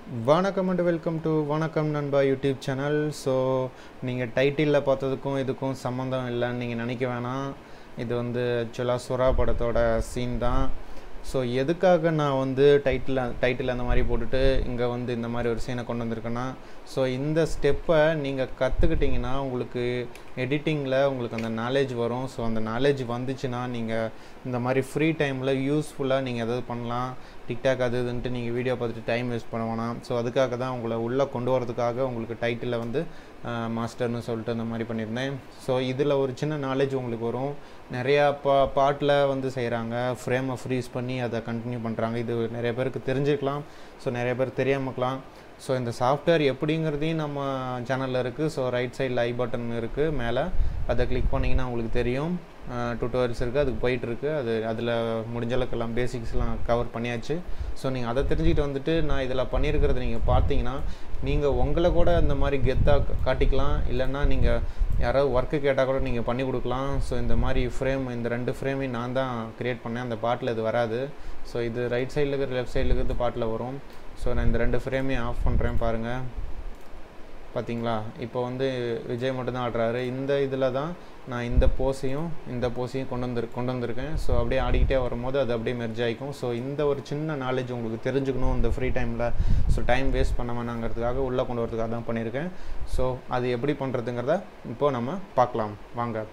வணக்கம் and welcome to வணக்கம் நண்பா யூடியூப் சேனல் ஸோ நீங்கள் டைட்டிலில் பார்த்ததுக்கும் இதுக்கும் சம்மந்தம் இல்லைன்னு நீங்கள் நினைக்க வேணாம் இது வந்து ஆக்சுவலாக சுறா படத்தோட சீன் தான் ஸோ எதுக்காக நான் வந்து டைட்டில் டைட்டில் அந்த மாதிரி போட்டுட்டு இங்கே வந்து இந்த மாதிரி ஒரு சீனை கொண்டு வந்திருக்கேன்னா ஸோ இந்த ஸ்டெப்பை நீங்கள் கற்றுக்கிட்டிங்கன்னா உங்களுக்கு எடிட்டிங்கில் உங்களுக்கு அந்த நாலேஜ் வரும் ஸோ அந்த நாலேஜ் வந்துச்சுன்னா நீங்கள் இந்த மாதிரி ஃப்ரீ டைமில் யூஸ்ஃபுல்லாக நீங்கள் எதாவது பண்ணலாம் டிக்டாக் அது இதுன்ட்டு நீங்கள் வீடியோ பார்த்துட்டு டைம் வேஸ்ட் பண்ண வேணாம் ஸோ அதுக்காக தான் உங்களை உள்ளே கொண்டு வரதுக்காக உங்களுக்கு டைட்டிலில் வந்து மாஸ்டர்னு சொல்லிட்டு அந்த மாதிரி பண்ணியிருந்தேன் ஸோ இதில் ஒரு சின்ன நாலேஜ் உங்களுக்கு வரும் நிறையா பா பாட்டில் வந்து செய்கிறாங்க ஃப்ரேமை ஃப்ரீஸ் பண்ணி அதை கண்டினியூ பண்ணுறாங்க இது நிறைய பேருக்கு தெரிஞ்சுக்கலாம் ஸோ நிறைய பேர் தெரியாமக்கலாம் ஸோ இந்த சாஃப்ட்வேர் எப்படிங்கிறதையும் நம்ம சேனலில் இருக்குது ஸோ ரைட் சைடில் ஐ பட்டன் இருக்குது மேலே அதை கிளிக் பண்ணிங்கன்னா உங்களுக்கு தெரியும் டுட்டோரியல்ஸ் இருக்குது அதுக்கு போயிட்டுருக்கு அது அதில் முடிஞ்ச அளவுக்கு எல்லாம் பேசிக்ஸ்லாம் கவர் பண்ணியாச்சு ஸோ நீங்கள் அதை தெரிஞ்சுக்கிட்டு வந்துட்டு நான் இதில் பண்ணியிருக்கிறத நீங்கள் பார்த்தீங்கன்னா நீங்கள் உங்களை கூட இந்த மாதிரி கெத்தாக காட்டிக்கலாம் இல்லைன்னா நீங்கள் யாராவது ஒர்க்கு கேட்டால் கூட நீங்கள் பண்ணி கொடுக்கலாம் ஸோ இந்த மாதிரி ஃப்ரேம் இந்த ரெண்டு ஃப்ரேமையும் நான் தான் க்ரியேட் பண்ணேன் அந்த பாட்டில் இது வராது ஸோ இது ரைட் சைடில் இருக்கிற லெஃப்ட் சைடில் இருக்கிறது பாட்டில் வரும் ஸோ நான் இந்த ரெண்டு ஃப்ரேமையும் ஆஃப் பண்ணுறேன் பாருங்கள் பார்த்தீங்களா இப்போ வந்து விஜய் மட்டும்தான் ஆடுறாரு இந்த இதில் தான் நான் இந்த போஸையும் இந்த போஸையும் கொண்டு வந்து கொண்டு வந்திருக்கேன் ஸோ அப்படியே ஆடிக்கிட்டே வரும்போது அது அப்படியே மெர்ஜ் ஆகிக்கும் ஸோ இந்த ஒரு சின்ன நாலேஜ் உங்களுக்கு தெரிஞ்சுக்கணும் இந்த ஃப்ரீ டைமில் ஸோ டைம் வேஸ்ட் பண்ண வேணாங்கிறதுக்காக உள்ளே கொண்டு வரதுக்காக தான் பண்ணியிருக்கேன் ஸோ அது எப்படி பண்ணுறதுங்கிறத இப்போது நம்ம பார்க்கலாம் வாங்க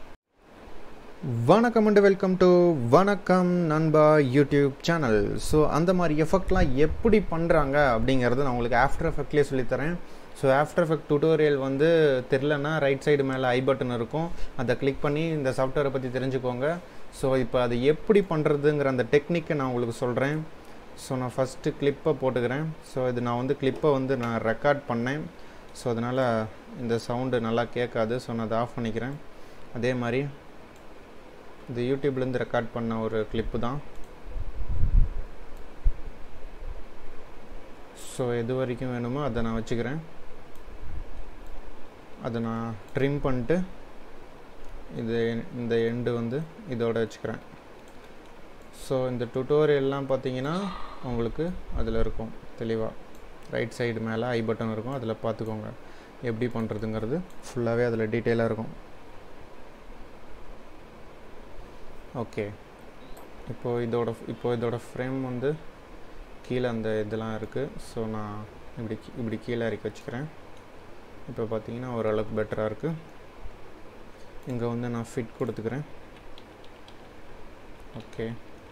வணக்கம் அண்ட் வெல்கம் டு வணக்கம் நண்பா யூடியூப் சேனல் ஸோ அந்த மாதிரி எஃபெக்ட்லாம் எப்படி பண்ணுறாங்க அப்படிங்கிறது நான் உங்களுக்கு ஆஃப்டர் எஃபெக்ட்லேயே சொல்லித்தரேன் ஸோ ஆஃப்டர் எஃபெக்ட் டுட்டோரியல் வந்து தெரிலனா ரைட் சைடு மேலே ஐ பட்டன் இருக்கும் அதை கிளிக் பண்ணி இந்த சாஃப்ட்வேரை பற்றி தெரிஞ்சுக்கோங்க ஸோ இப்போ அது எப்படி பண்ணுறதுங்கிற அந்த டெக்னிக்கை நான் உங்களுக்கு சொல்கிறேன் ஸோ நான் ஃபஸ்ட்டு கிளிப்பை போட்டுக்கிறேன் ஸோ இது நான் வந்து கிளிப்பை வந்து நான் ரெக்கார்ட் பண்ணேன் ஸோ அதனால் இந்த சவுண்டு நல்லா கேட்காது ஸோ நான் அதை ஆஃப் பண்ணிக்கிறேன் அதே மாதிரி இது யூடியூப்லேருந்து ரெக்கார்ட் பண்ண ஒரு கிளிப்பு தான் ஸோ எது வரைக்கும் வேணுமோ அதை நான் வச்சுக்கிறேன் அதை நான் ட்ரிம் பண்ணிட்டு இது இந்த எண்டு வந்து இதோட வச்சுக்கிறேன் ஸோ இந்த டுட்டோரியல்லாம் பார்த்தீங்கன்னா உங்களுக்கு அதில் இருக்கும் தெளிவாக ரைட் சைடு மேலே ஐ பட்டன் இருக்கும் அதில் பார்த்துக்கோங்க எப்படி பண்ணுறதுங்கிறது ஃபுல்லாகவே அதில் டீட்டெயிலாக இருக்கும் ஓகே இப்போது இதோட இப்போது இதோட ஃப்ரேம் வந்து கீழே அந்த இதெல்லாம் இருக்குது ஸோ நான் இப்படி இப்படி கீழே இறக்கி வச்சுக்கிறேன் இப்போ பார்த்தீங்கன்னா ஓரளவுக்கு பெட்டராக இருக்குது இங்கே வந்து நான் ஃபிட் கொடுத்துக்கிறேன் ஓகே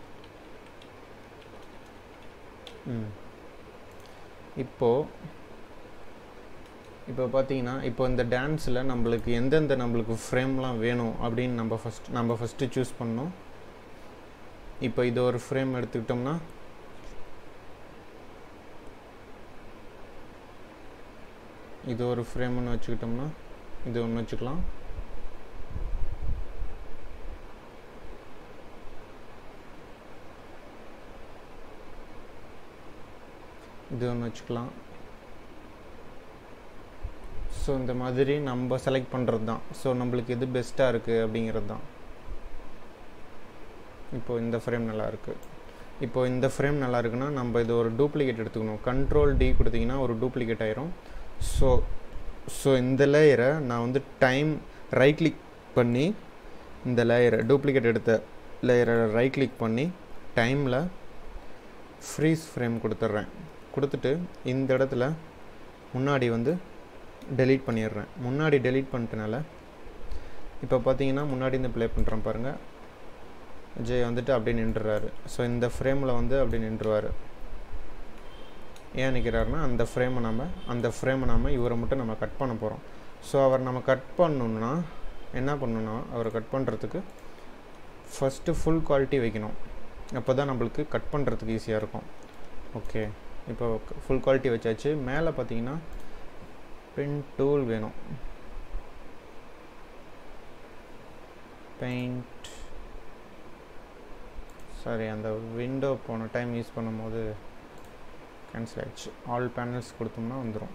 ம் இப்போது இப்போ பார்த்தீங்கன்னா இப்போ இந்த டான்ஸில் நம்மளுக்கு எந்தெந்த நம்மளுக்கு ஃப்ரேம்லாம் வேணும் அப்படின்னு நம்ம ஃபஸ்ட் நம்ம ஃபஸ்ட்டு சூஸ் பண்ணோம் இப்போ இது ஒரு ஃப்ரேம் எடுத்துக்கிட்டோம்னா இது ஒரு ஃப்ரேம்னு வச்சுக்கிட்டோம்னா இது ஒன்று வச்சுக்கலாம் இது ஒன்று வச்சுக்கலாம் ஸோ இந்த மாதிரி நம்ம செலக்ட் பண்ணுறது தான் ஸோ நம்மளுக்கு எது பெஸ்ட்டாக இருக்குது அப்படிங்கிறது தான் இப்போ இந்த ஃப்ரேம் நல்லா இருக்குது இப்போ இந்த ஃப்ரேம் நல்லா இருக்குன்னா நம்ம இது ஒரு டூப்ளிகேட் எடுத்துக்கணும் கண்ட்ரோல் டி கொடுத்தீங்கன்னா ஒரு டூப்ளிகேட் ஆயிரும் ஸோ ஸோ இந்த லேயரை நான் வந்து டைம் ரைட் கிளிக் பண்ணி இந்த லேயரை டூப்ளிகேட் எடுத்த லேயரை ரைட் கிளிக் பண்ணி டைமில் ஃப்ரீஸ் ஃப்ரேம் கொடுத்துட்றேன் கொடுத்துட்டு இந்த இடத்துல முன்னாடி வந்து டெலீட் பண்ணிடுறேன் முன்னாடி டெலீட் பண்ணிட்டனால இப்போ பார்த்தீங்கன்னா முன்னாடி இந்த ப்ளே பண்ணுறேன் பாருங்கள் விஜய் வந்துட்டு அப்படியே நின்றுறாரு ஸோ இந்த ஃப்ரேமில் வந்து அப்படி நின்றுவார் ஏன் நிற்கிறாருன்னா அந்த ஃப்ரேமை நம்ம அந்த ஃப்ரேமை நம்ம இவரை மட்டும் நம்ம கட் பண்ண போகிறோம் ஸோ அவர் நம்ம கட் பண்ணணுன்னா என்ன பண்ணணும்னா அவரை கட் பண்ணுறதுக்கு ஃபஸ்ட்டு ஃபுல் குவாலிட்டி வைக்கணும் அப்போ தான் நம்மளுக்கு கட் பண்ணுறதுக்கு ஈஸியாக இருக்கும் ஓகே இப்போ ஃபுல் குவாலிட்டி வச்சாச்சு மேலே பார்த்தீங்கன்னா பென் டூல் வேணும் பெயிண்ட் சாரி அந்த விண்டோ போன டைம் யூஸ் பண்ணும்போது கேன்சல் ஆகிடுச்சு ஆல் பேனல்ஸ் கொடுத்தோம்னா வந்துடும்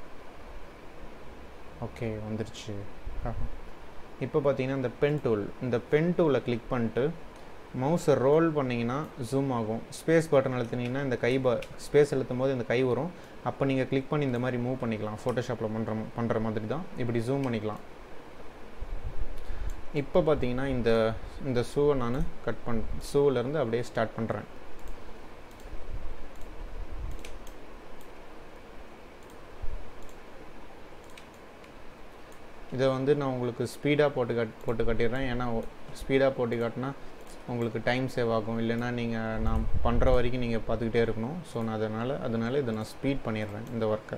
ஓகே வந்துருச்சு இப்போ பார்த்தீங்கன்னா இந்த பென் டூல் இந்த பென் டூலை கிளிக் பண்ணிட்டு மவுஸை ரோல் பண்ணிங்கன்னா ஜூம் ஆகும் ஸ்பேஸ் பட்டன் அழுத்தினீங்கன்னா இந்த கை ப ஸ்பேஸ் அழுத்தும் போது இந்த கை வரும் அப்போ நீங்கள் கிளிக் பண்ணி இந்த மாதிரி மூவ் பண்ணிக்கலாம் ஃபோட்டோஷாப்பில் பண்ணுற பண்ணுற மாதிரி தான் இப்படி ஜூம் பண்ணிக்கலாம் இப்போ பார்த்தீங்கன்னா இந்த இந்த ஷூவை நான் கட் பண் ஷூவிலேருந்து அப்படியே ஸ்டார்ட் பண்ணுறேன் இதை வந்து நான் உங்களுக்கு ஸ்பீடாக போட்டு கட் போட்டு கட்டிடுறேன் ஏன்னா ஸ்பீடாக போட்டு காட்டினா உங்களுக்கு டைம் சேவ் ஆகும் இல்லைன்னா நீங்கள் நான் பண்ணுற வரைக்கும் நீங்கள் பார்த்துக்கிட்டே இருக்கணும் ஸோ நான் அதனால் அதனால் இதை நான் ஸ்பீட் பண்ணிடுறேன் இந்த ஒர்க்கை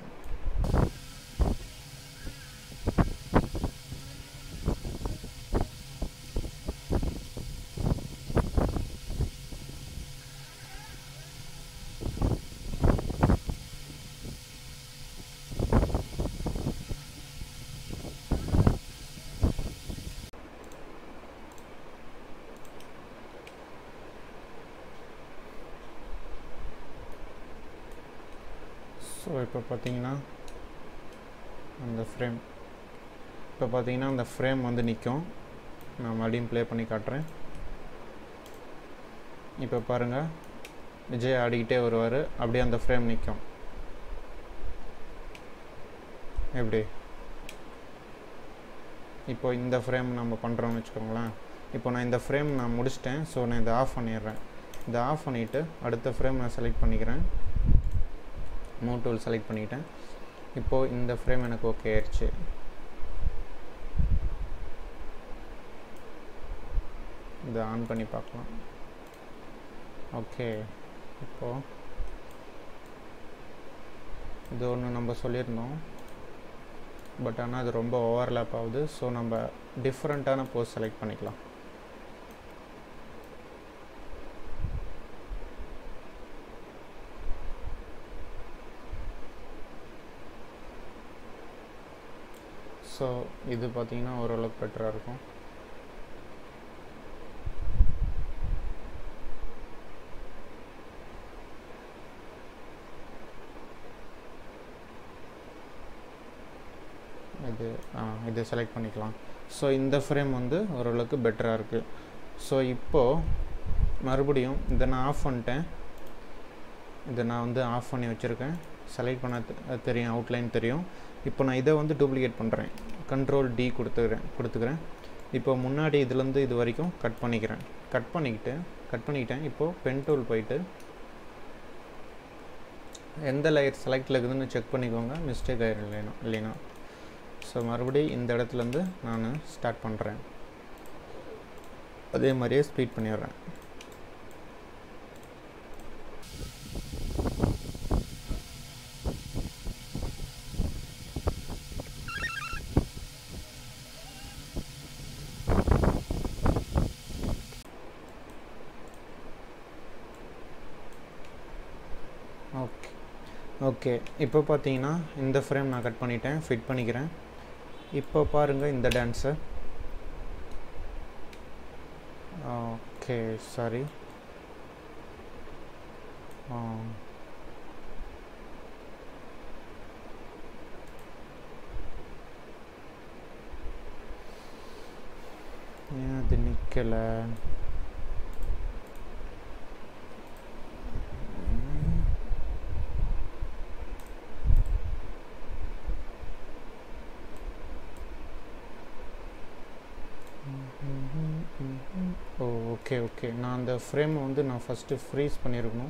ஸோ இப்போ பார்த்தீங்கன்னா அந்த ஃப்ரேம் இப்போ பார்த்தீங்கன்னா அந்த ஃப்ரேம் வந்து நிற்கும் நான் மறுபடியும் ப்ளே பண்ணி காட்டுறேன் இப்போ பாருங்கள் விஜய் ஆடிக்கிட்டே வருவார் அப்படியே அந்த ஃப்ரேம் நிற்கும் எப்படி இப்போ இந்த ஃப்ரேம் நம்ம பண்ணுறோம்னு வச்சுக்கோங்களேன் இப்போ நான் இந்த ஃப்ரேம் நான் முடிச்சிட்டேன் ஸோ நான் இதை ஆஃப் பண்ணிடுறேன் இதை ஆஃப் பண்ணிவிட்டு அடுத்த ஃப்ரேம் நான் செலக்ட் பண்ணிக்கிறேன் மூவ் டூல் செலக்ட் பண்ணிட்டேன் இப்போது இந்த ஃப்ரேம் எனக்கு ஓகே ஆயிடுச்சு இதை ஆன் பண்ணி பார்க்கலாம் ஓகே இப்போது இது ஒன்று நம்ம சொல்லியிருந்தோம் பட் ஆனால் அது ரொம்ப ஓவர்லேப் ஆகுது ஸோ நம்ம டிஃப்ரெண்ட்டான போஸ் செலக்ட் பண்ணிக்கலாம் ஸோ இது பார்த்திங்கன்னா ஓரளவுக்கு பெட்டராக இருக்கும் இது இது செலக்ட் பண்ணிக்கலாம் ஸோ இந்த ஃப்ரேம் வந்து ஓரளவுக்கு பெட்டராக இருக்குது ஸோ இப்போது மறுபடியும் இதை நான் ஆஃப் பண்ணிட்டேன் இதை நான் வந்து ஆஃப் பண்ணி வச்சுருக்கேன் செலக்ட் பண்ண தெரியும் அவுட்லைன் தெரியும் இப்போ நான் இதை வந்து டூப்ளிகேட் பண்ணுறேன் கண்ட்ரோல் டி கொடுத்துக்கிறேன் கொடுத்துக்கிறேன் இப்போ முன்னாடி இதுலேருந்து இது வரைக்கும் கட் பண்ணிக்கிறேன் கட் பண்ணிக்கிட்டு கட் பண்ணிக்கிட்டேன் இப்போது பென் டூல் போயிட்டு எந்த லேயர் செலக்டில் இருக்குதுன்னு செக் பண்ணிக்கோங்க மிஸ்டேக் ஆயிரும் இல்லைனா இல்லைனா ஸோ மறுபடியும் இந்த இடத்துலேருந்து நான் ஸ்டார்ட் பண்ணுறேன் அதே மாதிரியே ஸ்பீட் பண்ணிடுறேன் ஓகே ஓகே இப்போ பார்த்தீங்கன்னா இந்த ஃப்ரேம் நான் கட் பண்ணிட்டேன் ஃபிட் பண்ணிக்கிறேன் இப்போ பாருங்கள் இந்த டான்ஸை ஓகே சாரி ஏன் அது நிற்கலை ஓ ஓகே ஓகே நான் அந்த ஃப்ரேமை வந்து நான் ஃபஸ்ட்டு ஃப்ரீஸ் பண்ணியிருக்கணும்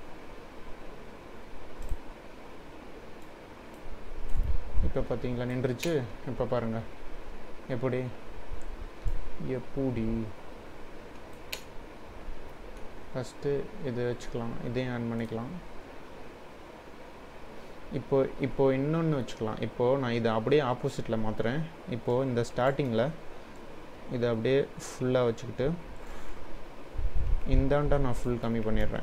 இப்போ பார்த்தீங்களா நின்றுச்சு இப்போ பாருங்கள் எப்படி எப்படி ஃபஸ்ட்டு இது வச்சுக்கலாம் இதையும் ஆன் பண்ணிக்கலாம் இப்போ இப்போ இன்னொன்று வச்சுக்கலாம் இப்போது நான் இதை அப்படியே ஆப்போசிட்டில் மாற்றுறேன் இப்போது இந்த ஸ்டார்டிங்கில் இதை அப்படியே ஃபுல்லாக வச்சுக்கிட்டு இந்தாண்டா நான் ஃபுல் கம்மி பண்ணிடுறேன்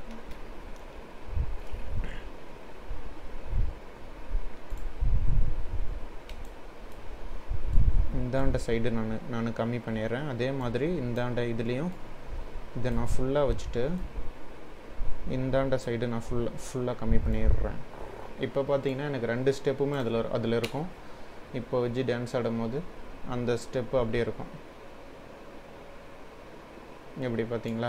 இந்தாண்ட சைடு நான் நான் கம்மி பண்ணிடுறேன் அதே மாதிரி இந்தாண்ட இதுலேயும் இதை நான் ஃபுல்லாக வச்சுட்டு இந்தாண்ட சைடு நான் ஃபுல்லாக ஃபுல்லாக கம்மி பண்ணிடுறேன் இப்போ பார்த்தீங்கன்னா எனக்கு ரெண்டு ஸ்டெப்புமே அதில் அதில் இருக்கும் இப்போ வச்சு டான்ஸ் ஆடும் போது அந்த ஸ்டெப்பு அப்படியே இருக்கும் எப்படி பார்த்தீங்களா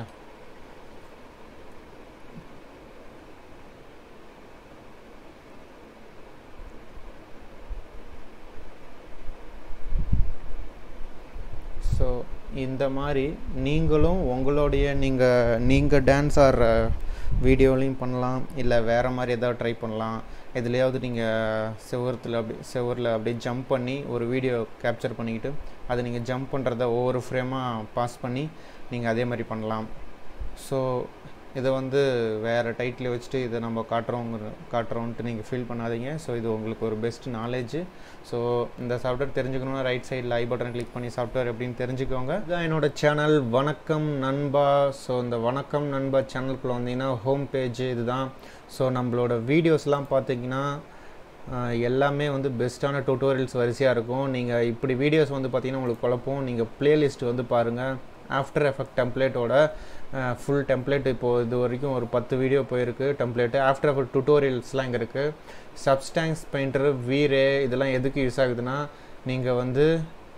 ஸோ இந்த மாதிரி நீங்களும் உங்களுடைய நீங்கள் நீங்கள் டான்ஸ் ஆடுற வீடியோலையும் பண்ணலாம் இல்லை வேறு மாதிரி எதாவது ட்ரை பண்ணலாம் எதுலையாவது நீங்கள் செவரத்தில் அப்படி செவரில் அப்படியே ஜம்ப் பண்ணி ஒரு வீடியோ கேப்சர் பண்ணிக்கிட்டு அதை நீங்கள் ஜம்ப் பண்ணுறத ஒவ்வொரு ஃப்ரேமாக பாஸ் பண்ணி நீங்கள் அதே மாதிரி பண்ணலாம் ஸோ இதை வந்து வேறு டைட்டில் வச்சுட்டு இதை நம்ம காட்டுறோங்கிற காட்டுறோன்ட்டு நீங்கள் ஃபீல் பண்ணாதீங்க ஸோ இது உங்களுக்கு ஒரு பெஸ்ட் நாலேஜ் ஸோ இந்த சாஃப்ட்வேர் தெரிஞ்சுக்கணும்னா ரைட் சைடில் ஐ பட்டன் கிளிக் பண்ணி சாஃப்ட்வேர் எப்படின்னு தெரிஞ்சுக்கோங்க இதுதான் என்னோட சேனல் வணக்கம் நண்பா ஸோ இந்த வணக்கம் நண்பா சேனலுக்குள்ளே வந்தீங்கன்னா ஹோம் பேஜ் இதுதான் ஸோ நம்மளோட வீடியோஸ்லாம் பார்த்தீங்கன்னா எல்லாமே வந்து பெஸ்ட்டான டூட்டோரியல்ஸ் வரிசையாக இருக்கும் நீங்கள் இப்படி வீடியோஸ் வந்து பார்த்தீங்கன்னா உங்களுக்கு குழப்பம் நீங்கள் ப்ளேலிஸ்ட் வந்து பாருங்கள் ஆஃப்டர் எஃபெக்ட் டெம்ப்ளேட்டோட ஃபுல் டெம்ப்ளேட் இப்போது இது வரைக்கும் ஒரு பத்து வீடியோ போயிருக்கு டெம்ப்ளேட்டு ஆஃப்டர் எஃபெக்ட் டுட்டோரியல்ஸ்லாம் இங்கே இருக்குது சப்ஸ்டாங்ஸ் பெயிண்டரு வீரே இதெல்லாம் எதுக்கு யூஸ் ஆகுதுன்னா நீங்கள் வந்து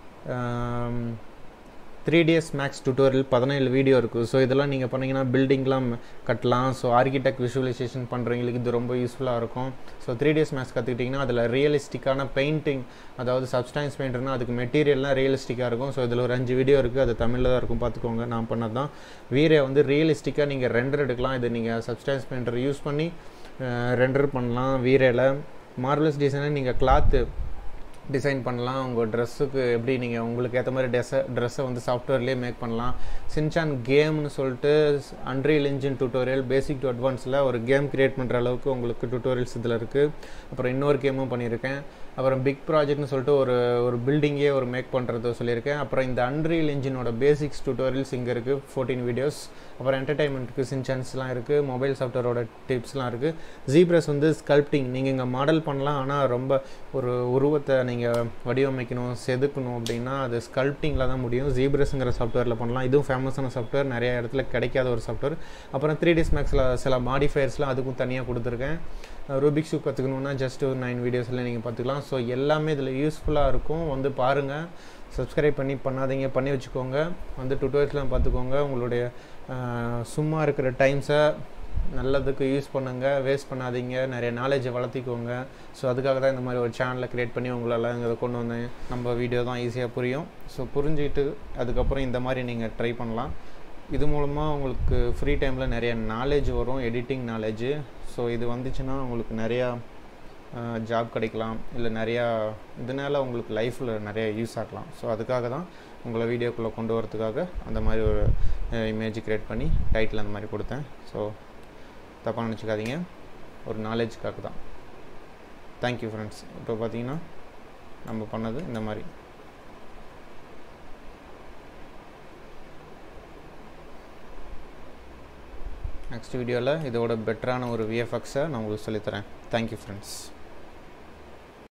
த்ரீ டிஎஸ் மேக்ஸ் டுட்டோரியல் பதினேழு வீடியோ இருக்குது ஸோ இதெல்லாம் நீங்கள் பண்ணிங்கன்னா பில்டிங்லாம் கட்டலாம் ஸோ ஆர்கிடெக்ட் விஷுவலைசேஷன் பண்ணுறவங்களுக்கு இது ரொம்ப யூஸ்ஃபுல்லாக இருக்கும் ஸோ த்ரீ டிஎஸ் மேக்ஸ் கற்றுக்கிட்டிங்கன்னா அதில் ரியலிஸ்டிக்கான பெயிண்டிங் அதாவது சப்ஸ்டான்ஸ் பெயிண்டர்னால் அதுக்கு மெட்டீரியல்லாம் ரியலிஸ்டிக்காக இருக்கும் ஸோ இதில் ஒரு அஞ்சு வீடியோ இருக்குது அது தமிழில் தான் இருக்கும் பார்த்துக்கோங்க நான் பண்ணது தான் வீரே வந்து ரியலிஸ்டிக்காக நீங்கள் ரெண்டர் எடுக்கலாம் இது நீங்கள் சப்ஸ்டான்ஸ் பெயிண்டர் யூஸ் பண்ணி ரெண்டர் பண்ணலாம் வீரேல மார்வலஸ் டிசைனை நீங்கள் கிளாத்து டிசைன் பண்ணலாம் உங்கள் ட்ரெஸ்ஸுக்கு எப்படி நீங்கள் உங்களுக்கு ஏற்ற மாதிரி ட்ரெஸ்ஸை ட்ரெஸ்ஸை வந்து சாஃப்ட்வேர்லேயே மேக் பண்ணலாம் சின்சான் கேம்னு சொல்லிட்டு unreal engine tutorial basic to அட்வான்ஸில் ஒரு கேம் க்ரியேட் பண்ணுற அளவுக்கு உங்களுக்கு டியூட்டோரியல்ஸ் இதில் இருக்குது அப்புறம் இன்னொரு கேமும் பண்ணியிருக்கேன் அப்புறம் பிக் ப்ராஜெக்ட்னு சொல்லிட்டு ஒரு ஒரு பில்டிங்கே ஒரு மேக் பண்ணுறது சொல்லியிருக்கேன் அப்புறம் இந்த அன்ரியல் இன்ஜினோட பேசிக்ஸ் டியூட்டோரியல்ஸ் இங்கே இருக்குது ஃபோர்டீன் வீடியோஸ் அப்புறம் என்டர்டைன்மெண்ட்டுக்கு சின்சான்ஸ்லாம் இருக்குது மொபைல் சாஃப்ட்வேரோட டிப்ஸ்லாம் இருக்குது ஜீப்ரஸ் வந்து ஸ்கல்ப்டிங் நீங்கள் இங்கே மாடல் பண்ணலாம் ஆனால் ரொம்ப ஒரு உருவத்தை நீங்கள் வடிவமைக்கணும் செதுக்கணும் அப்படின்னா அது ஸ்கல்ப்டிங்கில் தான் முடியும் ஜீப்ரஸ்ங்கிற சாஃப்ட்வேரில் பண்ணலாம் இதுவும் ஃபேமஸான சாஃப்ட்வேர் நிறைய இடத்துல கிடைக்காத ஒரு சாஃப்ட்வேர் அப்புறம் த்ரீ டிஸ் மேக்ஸில் சில மாடிஃபயர்ஸ்லாம் அதுக்கும் தனியாக கொடுத்துருக்கேன் ரூபிக் ஷூ கற்றுக்கணுன்னா ஜஸ்ட் ஒரு நைன் வீடியோஸில் நீங்கள் பார்த்துக்கலாம் ஸோ எல்லாமே இதில் யூஸ்ஃபுல்லாக இருக்கும் வந்து பாருங்கள் சப்ஸ்கிரைப் பண்ணி பண்ணாதீங்க பண்ணி வச்சுக்கோங்க வந்து டுட்டோரியல்ஸ்லாம் பார்த்துக்கோங்க உங்களுடைய சும்மா இருக்கிற டைம்ஸை நல்லதுக்கு யூஸ் பண்ணுங்கள் வேஸ்ட் பண்ணாதீங்க நிறைய நாலேஜை வளர்த்திக்கோங்க ஸோ அதுக்காக தான் இந்த மாதிரி ஒரு சேனலை க்ரியேட் பண்ணி உங்களெல்லாம் இங்கே கொண்டு வந்தேன் நம்ம வீடியோ தான் ஈஸியாக புரியும் ஸோ புரிஞ்சுக்கிட்டு அதுக்கப்புறம் இந்த மாதிரி நீங்கள் ட்ரை பண்ணலாம் இது மூலமாக உங்களுக்கு ஃப்ரீ டைமில் நிறைய நாலேஜ் வரும் எடிட்டிங் நாலேஜு ஸோ இது வந்துச்சுன்னா உங்களுக்கு நிறையா ஜாப் கிடைக்கலாம் இல்லை நிறையா இதனால் உங்களுக்கு லைஃப்பில் நிறைய யூஸ் ஆகலாம் ஸோ அதுக்காக தான் உங்களை வீடியோக்குள்ளே கொண்டு வரதுக்காக அந்த மாதிரி ஒரு இமேஜ் க்ரியேட் பண்ணி டைட்டில் அந்த மாதிரி கொடுத்தேன் ஸோ தப்பாக நினச்சிக்காதீங்க ஒரு நாலேஜுக்காக தான் தேங்க்யூ ஃப்ரெண்ட்ஸ் இப்போ பார்த்தீங்கன்னா நம்ம பண்ணது இந்த மாதிரி நெக்ஸ்ட் வீடியோவில் இதோட பெட்டரான ஒரு விஎஃப்எக்ஸை நான் உங்களுக்கு சொல்லித்தரேன் தேங்க்யூ ஃப்ரெண்ட்ஸ்